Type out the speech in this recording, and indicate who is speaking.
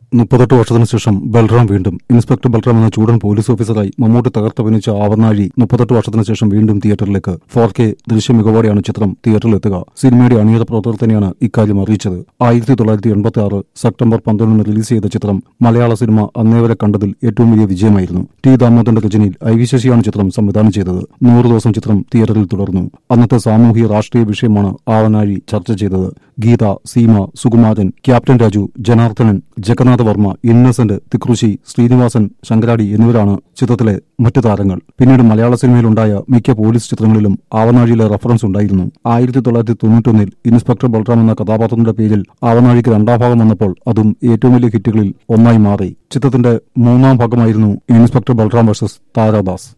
Speaker 1: മുപ്പത്തെട്ട് വർഷത്തിനു ശേഷം ബൽറാം വീണ്ടും ഇൻസ്പെക്ടർ ബൽറാം എന്ന ചൂടൻ പോലീസ് ഓഫീസറായി മമ്മൂട്ടി തകർത്തഭിനയിച്ച ആവനാഴി മുപ്പത്തെട്ട് വർഷത്തിനു ശേഷം വീണ്ടും തിയേറ്ററിലേക്ക് ഫോർ കെ ദൃശ്യ മികവോടെയാണ് ചിത്രം തിയേറ്ററിലെത്തുക സിനിമയുടെ അണിയറ പ്രവർത്തകർ തന്നെയാണ് ഇക്കാര്യം അറിയിച്ചത് ആയിരത്തി തൊള്ളായിരത്തി എൺപത്തി ആറ് സെപ്റ്റംബർ പന്ത്രണ്ടിന് റിലീസ് ചെയ്ത ചിത്രം മലയാള സിനിമ അന്നേവരെ കണ്ടതിൽ ഏറ്റവും വലിയ വിജയമായിരുന്നു ടി ദാമോദരന്റെ രചനയിൽ ഐ വി ശശിയാണ് ചിത്രം സംവിധാനം ചെയ്തത് നൂറ് ദിവസം ചിത്രം തിയേറ്ററിൽ തുടർന്നു അന്നത്തെ സാമൂഹിക രാഷ്ട്രീയ വിഷയമാണ് ആവനാഴി ചർച്ച ചെയ്തത് ഗീത സീമ സുകുമാരൻ ക്യാപ്റ്റൻ രാജു ജനാർദ്ദനൻ ജഗന്നാഥ വർമ്മ ഇന്നസെന്റ് തിക്രുശി ശ്രീനിവാസൻ ശങ്കരാടി എന്നിവരാണ് ചിത്രത്തിലെ മറ്റു താരങ്ങൾ പിന്നീട് മലയാള സിനിമയിലുണ്ടായ മിക്ക പോലീസ് ചിത്രങ്ങളിലും ആവനാഴിയിലെ റഫറൻസ് ഉണ്ടായിരുന്നു ആയിരത്തി തൊള്ളായിരത്തി തൊണ്ണൂറ്റൊന്നിൽ ഇൻസ്പെക്ടർ ബൽറാം എന്ന കഥാപാത്രത്തിന്റെ പേരിൽ ആവനാഴിക്ക് രണ്ടാം ഭാഗം വന്നപ്പോൾ അതും ഏറ്റവും വലിയ ഹിറ്റുകളിൽ ഒന്നായി മാറി ചിത്രത്തിന്റെ മൂന്നാം ഭാഗമായിരുന്നു ഇൻസ്പെക്ടർ ബൽറാം വേഴ്സസ് താരാദാസ്